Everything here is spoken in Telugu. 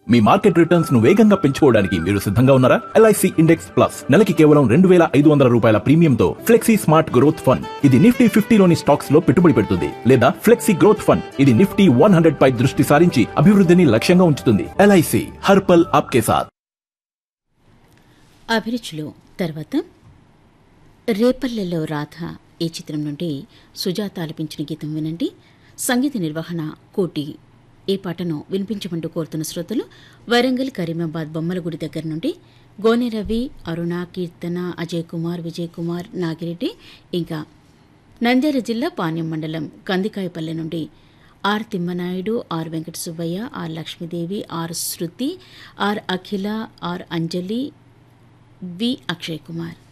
మీ మార్కెట్ రిటర్న్స్ ను వేగంగా పెంచుకోవడానికి మీరు సిద్ధంగా ఉన్నారా ఎల్ఐసి ఇండెక్స్ ప్లస్ నెలకి కేవలం రెండు వేల ఐదు వందల రూపాయల ప్రీమియంతో ఫ్లెక్సీ స్మార్ట్ గ్రోత్ ఫండ్ ఇది నిఫ్టీ ఫిఫ్టీలోని స్టాక్స్ లో పెట్టుబడి పెడుతుంది లేదా ఫ్లెక్సీ గ్రోత్ ఫండ్ ఇది నిఫ్టీ వన్ హండ్రెడ్ పై దృష్టి సారించి అభివృద్ధిని లక్ష్యంగా ఉంచుతుంది ఎల్ఐసి హర్పల్ ఆప్కే సాథ్ అభిరుచులు తర్వాత రేపల్లెలో రాధ ఈ చిత్రం నుండి సుజాత ఆలపించిన గీతం వినండి సంగీత నిర్వహణ కోటి ఈ పాటను వినిపించమంటూ కోరుతున్న శ్రోతలు వరంగల్ కరీమాబాద్ బొమ్మలగుడి దగ్గర నుండి గోనె రవి అరుణ కీర్తన అజయ్ కుమార్ విజయ్ కుమార్ నాగిరెడ్డి ఇంకా నంద్యాల జిల్లా పాణ్యం మండలం కందికాయపల్లె నుండి R Thimmanaidu R Venkata Subbaiah R Lakshmidevi R Shruti R Akhila R Anjali V Akshay Kumar